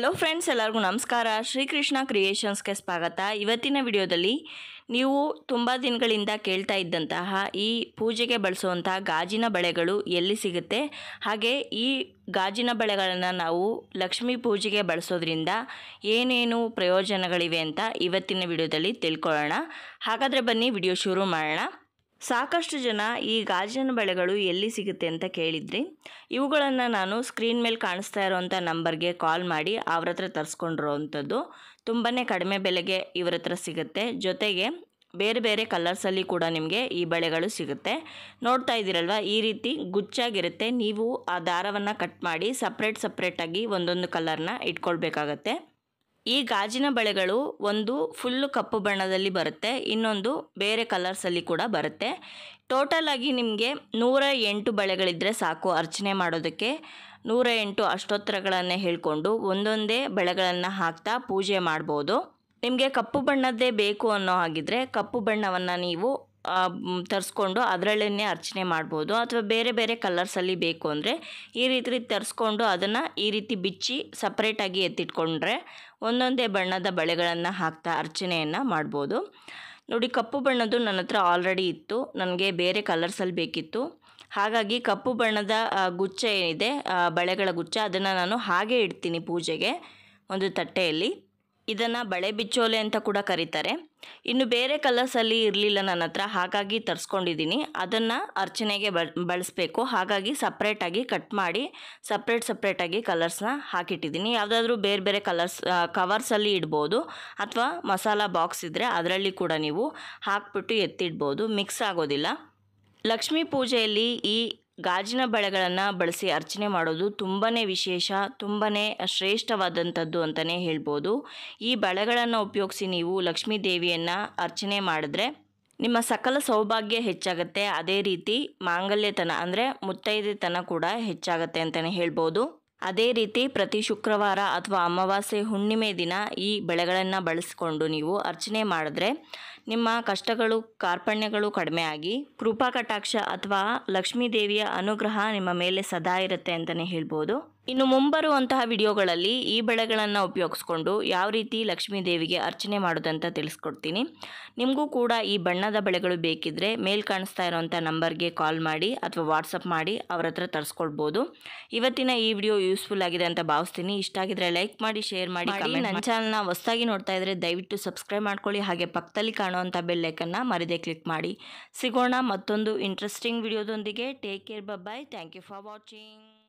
hello friends ಎಲ್ಲರಿಗೂ ನಮಸ್ಕಾರ ಶ್ರೀಕೃಷ್ಣ ಕ್ರಿಯೇಷನ್ಸ್ಗೆ ಸ್ವಾಗತ ಇವತ್ತಿನ ವಿಡಿಯೋದಲ್ಲಿ ನೀವು ತುಂಬ ದಿನಗಳಿಂದ ಕೇಳ್ತಾ ಇದ್ದಂತಹ ಈ ಪೂಜೆಗೆ ಬಳಸುವಂತಹ ಗಾಜಿನ ಬಳೆಗಳು ಎಲ್ಲಿ ಸಿಗುತ್ತೆ ಹಾಗೆ ಈ ಗಾಜಿನ ಬಳೆಗಳನ್ನು ನಾವು ಲಕ್ಷ್ಮೀ ಪೂಜೆಗೆ ಬಳಸೋದ್ರಿಂದ ಏನೇನು ಪ್ರಯೋಜನಗಳಿವೆ ಅಂತ ಇವತ್ತಿನ ವಿಡಿಯೋದಲ್ಲಿ ತಿಳ್ಕೊಳ್ಳೋಣ ಹಾಗಾದರೆ ಬನ್ನಿ ವಿಡಿಯೋ ಶುರು ಮಾಡೋಣ ಸಾಕಷ್ಟು ಜನ ಈ ಗಾಜಿನ ಬಳೆಗಳು ಎಲ್ಲಿ ಸಿಗುತ್ತೆ ಅಂತ ಕೇಳಿದ್ರಿ ಇವುಗಳನ್ನು ನಾನು ಸ್ಕ್ರೀನ್ ಮೇಲೆ ಕಾಣಿಸ್ತಾ ಇರೋವಂಥ ನಂಬರ್ಗೆ ಕಾಲ್ ಮಾಡಿ ಅವ್ರ ಹತ್ರ ತರಿಸ್ಕೊಂಡಿರೋ ಅಂಥದ್ದು ತುಂಬಾ ಕಡಿಮೆ ಬೆಲೆಗೆ ಇವ್ರ ಹತ್ರ ಸಿಗುತ್ತೆ ಜೊತೆಗೆ ಬೇರೆ ಬೇರೆ ಕಲರ್ಸಲ್ಲಿ ಕೂಡ ನಿಮಗೆ ಈ ಬಳೆಗಳು ಸಿಗುತ್ತೆ ನೋಡ್ತಾ ಇದ್ದೀರಲ್ವ ಈ ರೀತಿ ಗುಚ್ಚಾಗಿರುತ್ತೆ ನೀವು ಆ ದಾರವನ್ನು ಕಟ್ ಮಾಡಿ ಸಪ್ರೇಟ್ ಸಪ್ರೇಟಾಗಿ ಒಂದೊಂದು ಕಲರ್ನ ಇಟ್ಕೊಳ್ಬೇಕಾಗತ್ತೆ ಈ ಗಾಜಿನ ಬಳೆಗಳು ಒಂದು ಫುಲ್ಲು ಕಪ್ಪು ಬಣ್ಣದಲ್ಲಿ ಬರುತ್ತೆ ಇನ್ನೊಂದು ಬೇರೆ ಕಲರ್ಸಲ್ಲಿ ಕೂಡ ಬರುತ್ತೆ ಟೋಟಲ್ ಆಗಿ ನಿಮಗೆ ನೂರ ಎಂಟು ಬಳೆಗಳಿದ್ದರೆ ಸಾಕು ಅರ್ಚನೆ ಮಾಡೋದಕ್ಕೆ ನೂರ ಎಂಟು ಅಷ್ಟೋತ್ತರಗಳನ್ನೇ ಹೇಳಿಕೊಂಡು ಒಂದೊಂದೇ ಬಳೆಗಳನ್ನು ಹಾಕ್ತಾ ಪೂಜೆ ಮಾಡ್ಬೋದು ನಿಮಗೆ ಕಪ್ಪು ಬಣ್ಣದ್ದೇ ಬೇಕು ಅನ್ನೋ ಹಾಗಿದ್ರೆ ಕಪ್ಪು ಬಣ್ಣವನ್ನು ನೀವು ತರಿಸ್ಕೊಂಡು ಅದರಲ್ಲೇ ಅರ್ಚನೆ ಮಾಡ್ಬೋದು ಅಥವಾ ಬೇರೆ ಬೇರೆ ಕಲರ್ಸಲ್ಲಿ ಬೇಕು ಅಂದರೆ ಈ ರೀತಿ ತರಿಸ್ಕೊಂಡು ಅದನ್ನು ಈ ರೀತಿ ಬಿಚ್ಚಿ ಸಪ್ರೇಟಾಗಿ ಎತ್ತಿಟ್ಕೊಂಡ್ರೆ ಒಂದೊಂದೇ ಬಣ್ಣದ ಬಳೆಗಳನ್ನು ಹಾಕ್ತಾ ಅರ್ಚನೆಯನ್ನು ಮಾಡ್ಬೋದು ನೋಡಿ ಕಪ್ಪು ಬಣ್ಣದ್ದು ನನ್ನ ಹತ್ರ ಆಲ್ರೆಡಿ ಇತ್ತು ನನಗೆ ಬೇರೆ ಕಲರ್ಸಲ್ಲಿ ಬೇಕಿತ್ತು ಹಾಗಾಗಿ ಕಪ್ಪು ಬಣ್ಣದ ಆ, ಗುಚ್ಛ ಏನಿದೆ ಆ, ಬಳೆಗಳ ಗುಚ್ಛ ಅದನ್ನು ನಾನು ಹಾಗೆ ಇಡ್ತೀನಿ ಪೂಜೆಗೆ ಒಂದು ತಟ್ಟೆಯಲ್ಲಿ ಇದನ್ನು ಬಳೆ ಬಿಚ್ಚೋಲೆ ಅಂತ ಕೂಡ ಕರೀತಾರೆ ಇನ್ನು ಬೇರೆ ಕಲರ್ಸಲ್ಲಿ ಇರಲಿಲ್ಲ ನನ್ನ ಹತ್ರ ಹಾಗಾಗಿ ತರಿಸ್ಕೊಂಡಿದ್ದೀನಿ ಅದನ್ನು ಅರ್ಚನೆಗೆ ಬಳ ಬಳಸಬೇಕು ಹಾಗಾಗಿ ಸಪ್ರೇಟಾಗಿ ಕಟ್ ಮಾಡಿ ಸಪ್ರೇಟ್ ಸಪ್ರೇಟಾಗಿ ಕಲರ್ಸ್ನ ಹಾಕಿಟ್ಟಿದ್ದೀನಿ ಯಾವುದಾದ್ರೂ ಬೇರೆ ಬೇರೆ ಕಲರ್ಸ್ ಕವರ್ಸಲ್ಲಿ ಇಡ್ಬೋದು ಅಥವಾ ಮಸಾಲ ಬಾಕ್ಸ್ ಇದ್ದರೆ ಅದರಲ್ಲಿ ಕೂಡ ನೀವು ಹಾಕ್ಬಿಟ್ಟು ಎತ್ತಿಡ್ಬೋದು ಮಿಕ್ಸ್ ಆಗೋದಿಲ್ಲ ಲಕ್ಷ್ಮೀ ಪೂಜೆಯಲ್ಲಿ ಈ ಗಾಜಿನ ಬಳೆಗಳನ್ನು ಬಳಸಿ ಅರ್ಚನೆ ಮಾಡೋದು ತುಂಬಾ ವಿಶೇಷ ತುಂಬಾ ಶ್ರೇಷ್ಠವಾದಂಥದ್ದು ಅಂತಲೇ ಹೇಳ್ಬೋದು ಈ ಬಳೆಗಳನ್ನು ಉಪಯೋಗಿಸಿ ನೀವು ಲಕ್ಷ್ಮೀ ದೇವಿಯನ್ನು ಅರ್ಚನೆ ಮಾಡಿದ್ರೆ ನಿಮ್ಮ ಸಕಲ ಸೌಭಾಗ್ಯ ಹೆಚ್ಚಾಗುತ್ತೆ ಅದೇ ರೀತಿ ಮಾಂಗಲ್ಯತನ ಅಂದರೆ ಮುತ್ತೈದೆತನ ಕೂಡ ಹೆಚ್ಚಾಗುತ್ತೆ ಅಂತಲೇ ಹೇಳ್ಬೋದು ಅದೇ ರೀತಿ ಪ್ರತಿ ಶುಕ್ರವಾರ ಅಥವಾ ಅಮಾವಾಸ್ಯೆ ಹುಣ್ಣಿಮೆ ದಿನ ಈ ಬೆಳೆಗಳನ್ನು ಬಳಸಿಕೊಂಡು ನೀವು ಅರ್ಚನೆ ಮಾಡಿದ್ರೆ ನಿಮ್ಮ ಕಷ್ಟಗಳು ಕಾರ್ಪಣ್ಯಗಳು ಕಡಿಮೆ ಆಗಿ ಕೃಪಾ ಕಟಾಕ್ಷ ಅಥವಾ ಲಕ್ಷ್ಮೀ ದೇವಿಯ ಅನುಗ್ರಹ ನಿಮ್ಮ ಮೇಲೆ ಸದಾ ಇರುತ್ತೆ ಅಂತಲೇ ಹೇಳ್ಬೋದು ಇನ್ನು ಮುಂಬರುವಂತಹ ವಿಡಿಯೋಗಳಲ್ಲಿ ಈ ಬೆಳೆಗಳನ್ನು ಉಪಯೋಗಿಸ್ಕೊಂಡು ಯಾವ ರೀತಿ ಲಕ್ಷ್ಮೀ ದೇವಿಗೆ ಅರ್ಚನೆ ಮಾಡೋದಂತ ತಿಳಿಸ್ಕೊಡ್ತೀನಿ ನಿಮಗೂ ಕೂಡ ಈ ಬಣ್ಣದ ಬೆಳೆಗಳು ಬೇಕಿದ್ದರೆ ಮೇಲ್ ಕಾಣಿಸ್ತಾ ಇರೋವಂಥ ನಂಬರ್ಗೆ ಕಾಲ್ ಮಾಡಿ ಅಥವಾ ವಾಟ್ಸಪ್ ಮಾಡಿ ಅವ್ರ ಹತ್ರ ತರಿಸ್ಕೊಳ್ಬೋದು ಇವತ್ತಿನ ಈ ವಿಡಿಯೋ ಯೂಸ್ಫುಲ್ ಆಗಿದೆ ಅಂತ ಭಾವಿಸ್ತೀನಿ ಇಷ್ಟ ಆಗಿದ್ರೆ ಲೈಕ್ ಮಾಡಿ ಶೇರ್ ಮಾಡಿ ನನ್ನ ಚಾನಲ್ನ ಹೊಸದಾಗಿ ನೋಡ್ತಾ ಇದ್ರೆ ದಯವಿಟ್ಟು ಸಬ್ಸ್ಕ್ರೈಬ್ ಮಾಡ್ಕೊಳ್ಳಿ ಹಾಗೆ ಪಕ್ಕದಲ್ಲಿ ಕಾಣುವಂಥ ಬೆಲ್ಲೈಕನ್ನ ಮರಿದೇ ಕ್ಲಿಕ್ ಮಾಡಿ ಸಿಗೋಣ ಮತ್ತೊಂದು ಇಂಟ್ರೆಸ್ಟಿಂಗ್ ವಿಡಿಯೋದೊಂದಿಗೆ take care bye thank you for watching